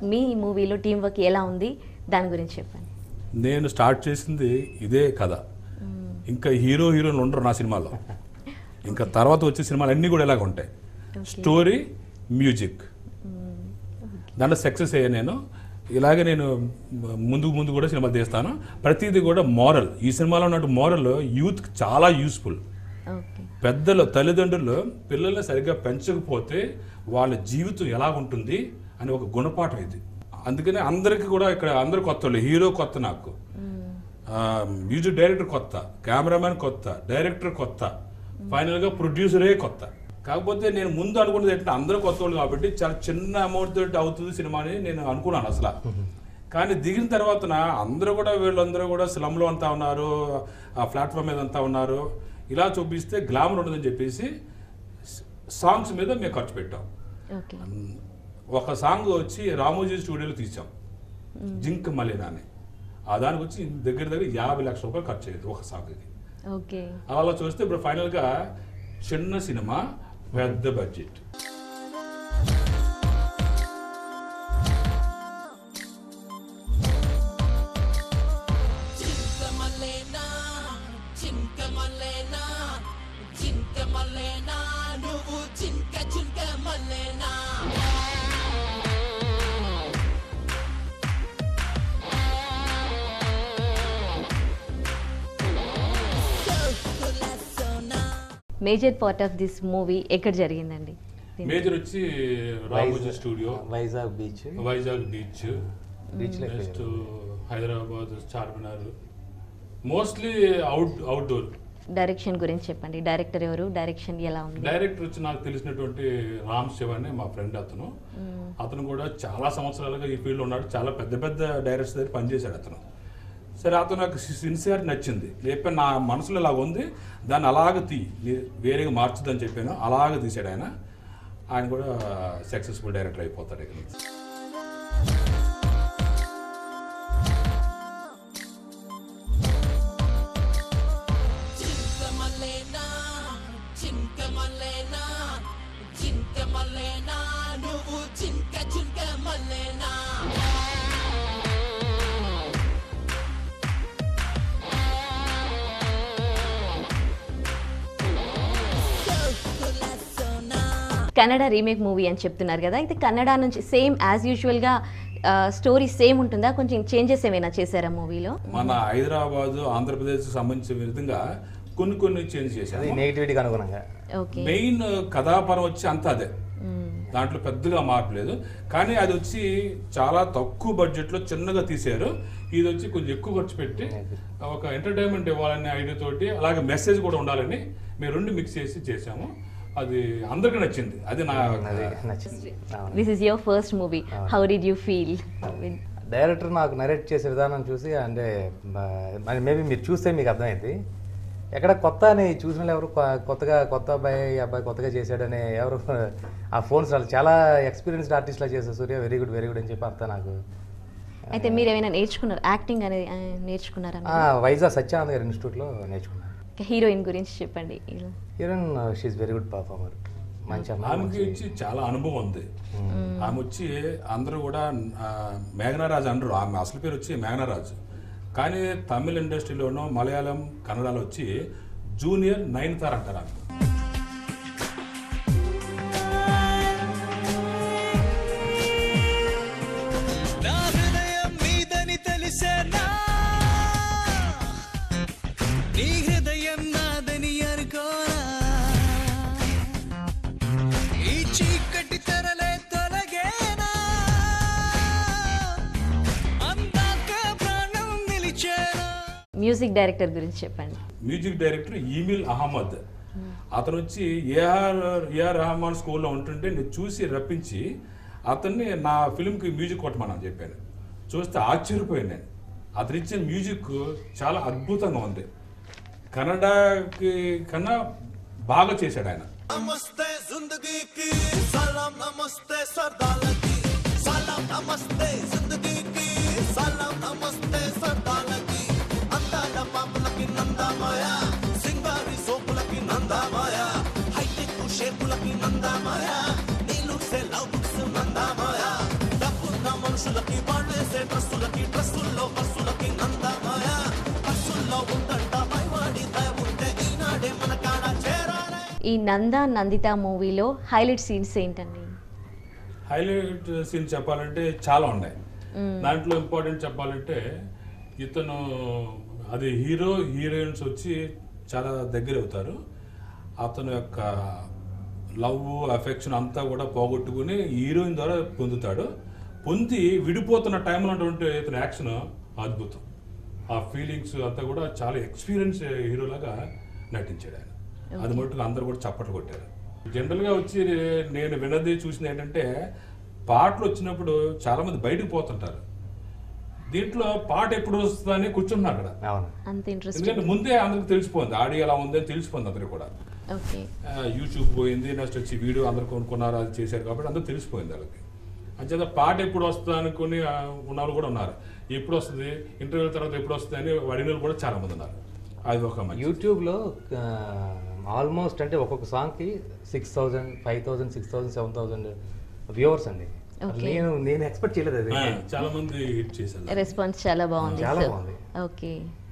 మీ మూవీలో team work ఎలా ఉంది దాని గురించి చెప్పండి నేను స్టార్ట్ చేసింది ఇదే కథ ఇంకా హీరో హీరోలు ఉండరు నా సినిమాలో ఇంకా తర్వాత వచ్చే సినిమాలు అన్నీ కూడా ఇలాగ ఉంటాయి స్టోరీ మ్యూజిక్ దాంట్లో సక్సెస్ అయ్యా నేను ఇలాగే నేను ముందు ముందు కూడా సినిమా తీస్తాను ప్రతిదీ కూడా మోరల్ ఈ సినిమాలో ఉన్నట్టు మోరల్ యూత్ చాలా యూస్ఫుల్ ఓకే పెద్దలు తల్లిదండ్రులు పిల్లల్ని సరిగ్గా పెంచకపోతే వాళ్ళ జీవితం ఎలా ఉంటుంది అని ఒక గుణపాఠం ఇది అందుకనే అందరికీ కూడా ఇక్కడ అందరు కొత్త వాళ్ళు హీరో కొత్త నాకు ఆ, మ్యూజిక్ డైరెక్టర్ కొత్త కెమెరామెన్ కొత్త డైరెక్టర్ కొత్త ఫైనల్గా ప్రొడ్యూసరే కొత్త కాకపోతే నేను ముందు అనుకున్నది ఏంటంటే అందరూ కొత్త వాళ్ళు కాబట్టి చాలా చిన్న అమౌంట్ తోటి అవుతుంది సినిమా అని నేను అనుకున్నాను అసలు కానీ దిగిన తర్వాత అందరూ కూడా వీళ్ళందరూ కూడా స్లమ్లో అంతా ఉన్నారు ఆ ప్లాట్ఫామ్ మీద అంతా ఉన్నారు ఇలా చూపిస్తే గ్లామర్ ఉండదని చెప్పేసి సాంగ్స్ మీద మేము ఖర్చు పెట్టాం ఓకే ఒక సాంగ్ వచ్చి రామోజీ స్టూడియోలో తీసాం జింక్ మలినా అని ఆ దానికి వచ్చి దగ్గర దగ్గర యాభై లక్షల రూపాయలు ఖర్చు అయ్యేది ఒక సాంగ్కి ఓకే అలా చూస్తే ఇప్పుడు ఫైనల్గా చిన్న సినిమా పెద్ద బడ్జెట్ చింతమల్లేనా చింతమల్లేనా చింతమల్లేనా నువ్వు చింక చింతమల్లేనా major part of this movie ఎక్కడ జరిగిందండి మేజర్ వచ్చి Ramoji studio Vizag beach Vizag beach beach next Hyderabad Charminar mostly out outdoor direction గురించి చెప్పండి డైరెక్టర్ ఎవరు డైరెక్షన్ ఎలా ఉంది డైరెక్టర్ వచ్చి నాకు తెలిసినటువంటి రామ్ శివ అని మా ఫ్రెండ్ అతను అతను కూడా చాలా సంవత్సరాలుగా ఈ ఫీల్డ్లో ఉన్నాడు చాలా పెద్ద పెద్ద డైరెక్టర్స్ దగ్గర పనిచేశాడు అతను సరే అతను నాకు సిన్సియర్ నచ్చింది లేకపోతే నా మనసులో ఇలా ఉంది దాన్ని అలాగ తీ నీ- వేరేగా మార్చుదని చెప్పాను అలాగ తీసాడు ఆయన ఆయన కూడా సక్సెస్ఫుల్ డైరెక్టర్ అయిపోతాడు ఇక నుంచి. చింతమల్లేనా చింతమల్లేనా చింతమల్లేనా నువ్వు చింక చింతమల్లేనా కన్నడ రీమేక్ మూవీ అని చెప్తున్నారు కదా అయితే కన్నడ నుంచి సేమ్ యాజ్ యూజువల్గా స్టోరీ సేమ్ ఉంటుందా కొంచెం చేంజెస్ ఏమైనా చేశారా మూవీలో మన హైదరాబాదు ఆంధ్రప్రదేశ్కి సంబంధించిన విధంగా కొన్ని కొన్ని చేంజ్ అది చేశాను నెగిటివిటీకి అనుగుణంగా ఓకే మెయిన్ కథాపరం వచ్చి అంతా అదే దాంట్లో పెద్దగా మార్పు లేదు కానీ అది వచ్చి చాలా తక్కువ బడ్జెట్లో చిన్నగా తీశారు ఇది వచ్చి కొంచెం ఎక్కువ ఖర్చు పెట్టి ఒక ఎంటర్టైన్మెంట్ ఇవ్వాలనే ఐడియా తోటి అలాగే మెసేజ్ కూడా ఉండాలని మేము రెండు మిక్స్ చేసి చేసాము అది అందరికీ నచ్చింది అది నా అది నచ్చింది అవును. This is your first movie how did you feel director నాకు నరేట్ చేసే విధానం చూసి అంటే మేబీ మీరు చూస్తే మీకు అర్థమైంది ఎక్కడ కొత్త అని చూసిన వాళ్ళు ఎవరు కొ- కొత్తగా కొత్త అబ్బాయి ఈ అబ్బాయి కొత్తగా చేశాడని ఎవరు ఆ ఫోన్స్ వాళ్ళు చాలా ఎక్స్పీరియన్స్డ్ ఆర్టిస్ట్లా చేశారు Surya very good very good అని చెప్పి అంతా నాకు అయితే మీరు ఏమైనా నేర్చుకున్నారు యాక్టింగ్ అనేది ఆ, నేర్చుకున్నారా ఆ, వైజాగ్ సత్యానంద గారి ఇన్స్టిట్యూట్లో నేర్చుకున్నాను హీరోయిన్ గురించి చెప్పండి heroine she very good performer మంచి అమ్మాయి ఆమెకి వచ్చి చాలా అనుభవం ఉంది ఆమె వచ్చి అందరూ కూడా ఆ, మేఘనారాజు అనరు ఆమె అసలు పేరు వచ్చి మేఘనారాజు కానీ తమిళ ఇండస్ట్రీలోనూ మలయాళం కన్నడలో వచ్చి జూనియర్ నైన్తార్ అంటారు ఆమె నా హృదయం నీదని తెలిసేనా నీ హృదయం నాదని అనుకోనా ఈ చీకటి తెరలే తొలగేనా అందాక ప్రాణం నిలిచేనా మ్యూజిక్ డైరెక్టర్ గురించి చెప్పండి మ్యూజిక్ డైరెక్టర్ ఈమిల్ అహ్మద్ అతను వచ్చి ఏఆర్ ఏఆర్ రెహమాన్ స్కూల్లో ఉంటుంటే నేను చూసి రప్పించి అతన్ని నా ఫిల్మ్కి మ్యూజిక్ కొట్టమని చెప్పాను చూస్తే ఆశ్చర్యపోయాను నేను అతను ఇచ్చిన మ్యూజిక్ చాలా అద్భుతంగా ఉంది కన్నడకి కన్నా బాగా చేశాడు ఆయన నమస్తే జిందగీకి సలాం నమస్తే సర్దాలకి సలాం నమస్తే జిందగీకి సలాం నమస్తే సర్దాలకి అందాల పాపలకి నందామాయ సింగారి సోపులకి నందామాయ హైటెక్ షేపులకి నందామాయ నీళ్ళు సే లవ్ బుక్స్ నందామాయ డబ్బున్న మనుషుల ఈ నంద నందిత మూవీలో హైలైట్ సీన్స్ ఏంటండి హైలైట్ సీన్ చెప్పాలంటే చాలా ఉన్నాయి దాంట్లో ఇంపార్టెంట్ చెప్పాలంటే ఇతను అది హీరో హీరోయిన్స్ వచ్చి చాలా దగ్గర అవుతారు అతను యొక్క లవ్ అఫెక్షన్ అంతా కూడా పోగొట్టుకుని హీరోయిన్ ద్వారా పొందుతాడు పొంది విడిపోతున్న టైంలో ఉన్నటువంటి ఇతని యాక్షన్ అద్భుతం ఆ ఫీలింగ్స్ అంతా కూడా చాలా ఎక్స్పీరియన్స్ హీరోలాగా నటించాడు ఆయన అది మట్టుకు అందరూ కూడా చప్పట్లు కొట్టారు జనరల్గా వచ్చి నేను విన్నది చూసింది ఏంటంటే పాటలు వచ్చినప్పుడు చాలా మంది బయటకు పోతుంటారు దీంట్లో పాట ఎప్పుడు వస్తుందని కూర్చుంటున్నారు అక్కడ అవును అంత ఇంట్రెస్ట్ ఎందుకంటే ముందే అందరికి తెలిసిపోయింది ఆడియో ఎలా ఉంది అని తెలిసిపోయింది అందరికి కూడా ఓకే ఆ, యూట్యూబ్ పోయింది నెక్స్ట్ వచ్చి వీడియో అందరు కొనుక్కున్నారు అది చేశారు కాబట్టి అందరూ తెలిసిపోయింది వాళ్ళకి అంచేత పాట ఎప్పుడు వస్తుంది అనుకుని ఆ, ఉన్నవాళ్ళు కూడా ఉన్నారు ఎప్పుడు వస్తుంది ఇంటర్వ్యూల తర్వాత ఎప్పుడు వస్తుంది అని అడిగిన వాళ్ళు కూడా చాలా మంది ఉన్నారు అది ఒక మంచి యూట్యూబ్లో ఆల్మోస్ట్ అంటే ఒక్కొక్క సాంగ్కి six thousand five thousand six thousand seven thousand viewers అండి Okay. నేను నేను ఎక్స్పెక్ట్ చేయలేదు అది ఆ, చాలా మంది హిట్ చేశారు రెస్పాన్స్ చాలా బాగుంది చాలా సో బాగుంది. ఓకే